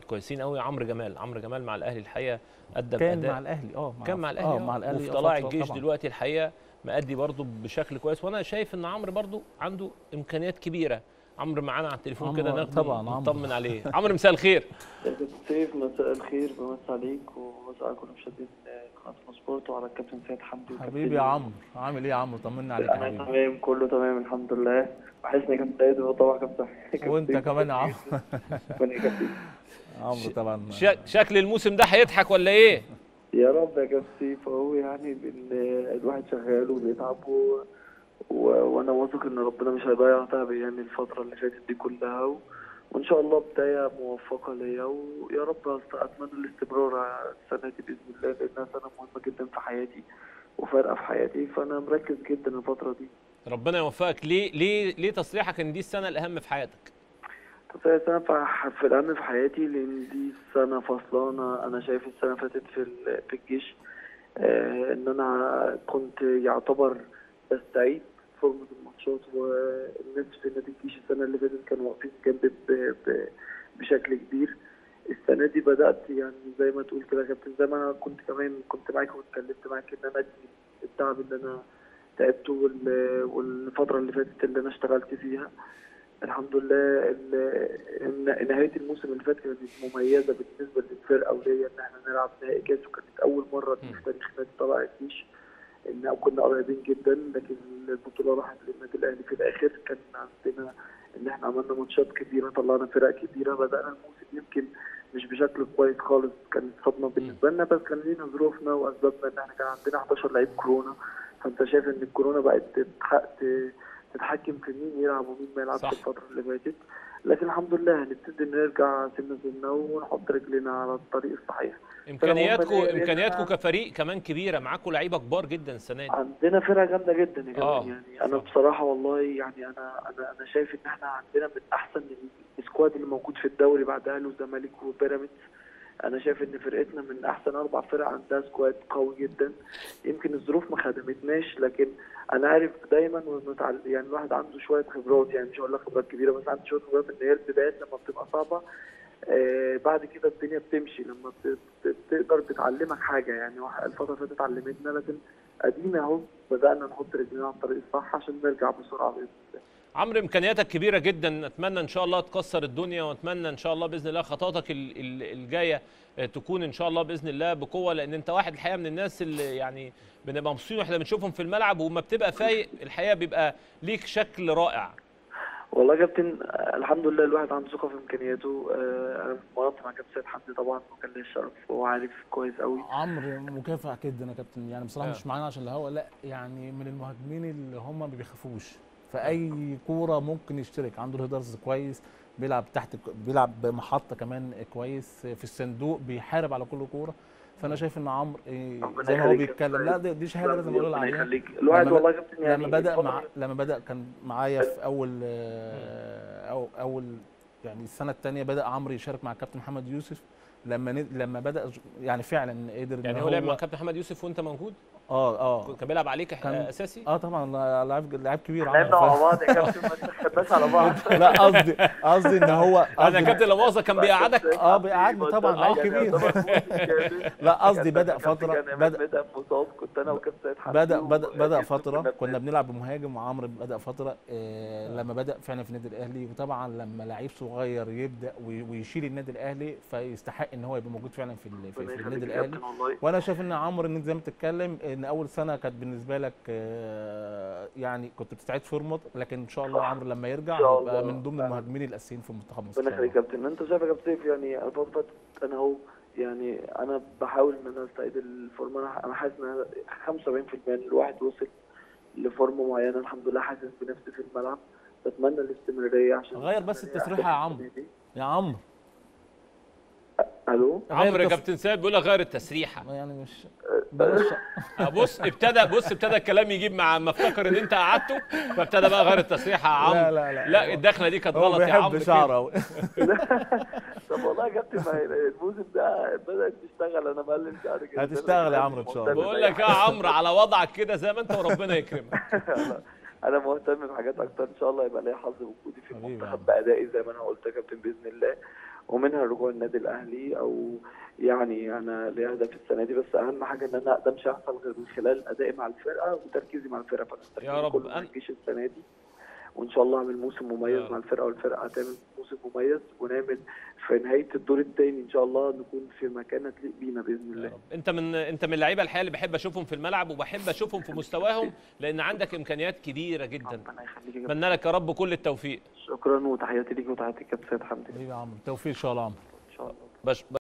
كويسين قوي عمرو جمال عمرو جمال مع الاهلي الحقيقه ادى كان باداء مع الاهلي اه كان مع الاهلي اه مع الاهلي وفي آه، طلائع فترة الجيش طبعاً. دلوقتي الحقيقه مأدي برضه بشكل كويس وانا شايف ان عمرو برضه عنده امكانيات كبيره عمرو معانا على التليفون كده عمرو ناخد طبعاً، عمرو. نطمن عليه عمرو مساء الخير كابتن سيف مساء الخير بمسي عليك ومساء على كل مشاهدين قناة سبورت وعلى الكابتن سيد حمدي حبيبي يا عمرو عامل ايه يا عمرو طمنا عليك يا انا حبيبي تمام كله تمام الحمد لله وحشني كابتن سيد وطبعا كابتن كابتن وانت سيف. كمان يا عمرو ربنا يخليك. عمرو طبعا شا- شكل الموسم ده هيضحك ولا ايه يا رب يا كابتن سيف اهو يعني بال- الواحد شغال وبيتعب و... و... وانا واثق ان ربنا مش هيضيع تعبي يعني الفتره اللي فاتت دي كلها و... وان شاء الله بدايه موفقه ليا ويا رب أست- اتمنى الاستمرار السنه دي باذن الله لانها سنه مهمه جدا في حياتي وفارقه في حياتي فانا مركز جدا الفتره دي ربنا يوفقك ليه ليه ليه تصريحك ان دي السنه الاهم في حياتك بس هي سنة في في الأهم في حياتي لأن دي سنة فصلانة أنا شايف السنة اللي فاتت في ال- في الجيش آه إن أنا كنت يعتبر بستعيد فورمة الماتشات والناس في نادي الجيش السنة اللي فاتت كانوا واقفين جنبي ب- ب- بشكل كبير السنة دي بدأت يعني زي ما تقول كده يا كابتن زي ما أنا كنت كمان كنت معاك واتكلمت معاك إن أنا أدي التعب اللي أنا تعبته وال- والفترة اللي فاتت اللي أنا اشتغلت فيها الحمد لله ال- إن نهايه الموسم اللي فات كانت مميزه بالنسبه للفرقه وليا ان احنا نلعب نهائي كاس وكانت اول مره مم. في تاريخ نادي طلائع الجيش ان كنا قريبين جدا لكن البطوله راحت للنادي الاهلي في الاخر كان عندنا ان احنا عملنا ماتشات كبيره طلعنا فرق كبيره بدانا الموسم يمكن مش بشكل كويس خالص كانت صدمه بالنسبه لنا بس كان لينا ظروفنا واسبابنا ان احنا كان عندنا 11 لعيب كورونا فانت شايف ان الكورونا بقت تتح- ت- تتحكم في مين يلعب ومين ما يلعبش صح. الفتره اللي فاتت لكن الحمد لله هنبتدي نرجع سنه سنه ونحط رجلنا على الطريق الصحيح امكانياتكم هم- امكانياتكم كفريق كمان كبيره معاكم لعيبه كبار جدا السنه دي عندنا فرقه جامده جدا يا آه، كابتن يعني انا صح. بصراحه والله يعني انا انا انا شايف ان احنا عندنا من احسن السكواد اللي موجود في الدوري بعد اهلي وزمالك وبيراميدز انا شايف ان فرقتنا من احسن اربع فرق عندها سكواد قوي جدا يمكن الظروف ما خدمتناش لكن انا عارف دايما ونتعل- يعني الواحد عنده شويه خبرات يعني مش هقول لك خبرات كبيره بس عنده شويه خبرات ان هي البدايات لما بتبقى صعبه آه بعد كده الدنيا بتمشي لما بت- بت- بتقدر بتعلمك حاجه يعني واحد- الفتره اللي فاتت علمتنا لكن ادينا اهو بدانا نحط رجلنا على الطريق الصح عشان نرجع بسرعه باذن الله عمرو امكانياتك كبيره جدا اتمنى ان شاء الله تكسر الدنيا واتمنى ان شاء الله باذن الله خطواتك ال- ال- الجايه آه، تكون ان شاء الله باذن الله بقوه لان انت واحد الحقيقه من الناس اللي يعني بنبقى مبسوطين واحنا بنشوفهم في الملعب وما بتبقى فايق الحقيقه بيبقى ليك شكل رائع والله يا كابتن آه، الحمد لله الواحد عنده ثقه في امكانياته آه، انا اتمرنت مع كابتن سيد حمدي طبعا وكان لي الشرف وهو عارف كويس قوي عمرو مكافح جدا يا كابتن يعني بصراحه آه. مش معانا عشان الهوا لا يعني من المهاجمين اللي هم ما بيخافوش في اي كوره ممكن يشترك عنده الهيدرز كويس بيلعب تحت بيلعب محطه كمان كويس في الصندوق بيحارب على كل كوره فانا شايف ان عمرو إيه، ربنا زي ما هو يخليك يا بيتكلم كابتن. لا دي, دي شهاده لازم اقول ربنا عليها يخليك الواحد لما- والله يا كابتن يعني لما بدا الفترة- مع لما بدا كان معايا في اول آه، او اول يعني السنه الثانيه بدا عمرو يشارك مع الكابتن محمد يوسف لما ند... لما بدا يعني فعلا قدر إن يعني هو لعب مع كابتن محمد يوسف وانت موجود اه اه كان بيلعب عليك كان- اساسي اه طبعا لعيب لعيب كبير لعبنا عمرو مع ف- بعض يا كابتن ما تخباش على بعض لا قصدي قصدي ان هو انا قصدي كابتن لمؤاخذه كان بيقعدك آه، بيقعدني طبعا، لعيب كبير. لا قصدي بدا فتره بدا بدا بدا مصاب كنت انا وكابتن سيد حمدي بدا بدا بدا وكنا فتره بن- كنا بنلعب بمهاجم وعمرو بدا فتره آه لما بدا فعلا في النادي الاهلي وطبعا لما لعيب صغير يبدا وي- ويشيل النادي الاهلي فيستحق ان هو يبقى موجود فعلا في, ال- في, ربنا في يخليك النادي يا الاهلي كابتن والله وانا شايف ان عمرو ان زي ما بتتكلم ان اول سنه كانت بالنسبه لك آه، يعني كنت بتستعيد فورمه لكن ان شاء الله صح. عمرو لما يرجع إن شاء هيبقى الله. من ضمن فعلا. المهاجمين الاساسيين في منتخب مصر إن ربنا شاء يخليك الله. يا كابتن انت شايف يا كابتن سيف يعني الفتره اللي فاتت انا اهو يعني انا بحاول ان انا استعيد الفورمه انا انا حاسس ان أنا 75% ان الواحد وصل لفورمه معينه الحمد لله حاسس بنفسي في الملعب بتمنى الاستمراريه عشان غير بس التسريحة يا عمرو. يا عمرو الو غير عمرو يا التص- كابتن سيد بيقول لك غير التسريحه يعني مش بلاش بص ابتدى بص ابتدى الكلام يجيب مع ما افتكر ان انت قعدته فابتدى بقى غير التسريحه يا لا عمرو لا لا لا الدخله دي كانت هو غلط يا عمرو بيحب كده. شعره أوي. طب والله يا كابتن ما هي الموسم ده بدات تشتغل انا مقلل شعري جدا هتشتغل يا عمرو إن شاء الله. بقول لك يا عمرو على وضعك كده زي ما انت وربنا يكرمك انا انا مهتم بحاجات اكتر ان شاء الله يبقى ليا حظ وجودي في حبيبي يا المنتخب عم. بادائي زي ما انا قلت يا كابتن باذن الله ومنها رجوع النادي الاهلي او يعني انا ليا هدف السنه دي بس اهم حاجه ان انا ده مش هيحصل غير من خلال ادائي مع الفرقه وتركيزي مع الفرقه فانا تركيزي رب. كله مع أنا- الجيش السنه دي وان شاء الله اعمل موسم يا مميز رب. مع الفرقه والفرقه هتعمل موسم مميز ونعمل في نهايه الدور الثاني ان شاء الله نكون في مكانه تليق بينا باذن يا الله رب. انت من انت من اللعيبه الحقيقه اللي بحب اشوفهم في الملعب وبحب اشوفهم في مستواهم لان عندك امكانيات كبيره جدا ربنا يخليك يا اتمنى لك يا رب كل التوفيق شكرا وتحياتي ليك وتحياتي كابتن سيد حمدي حبيبي يا عمرو بالتوفيق ان شاء الله يا عمرو ان شاء الله بش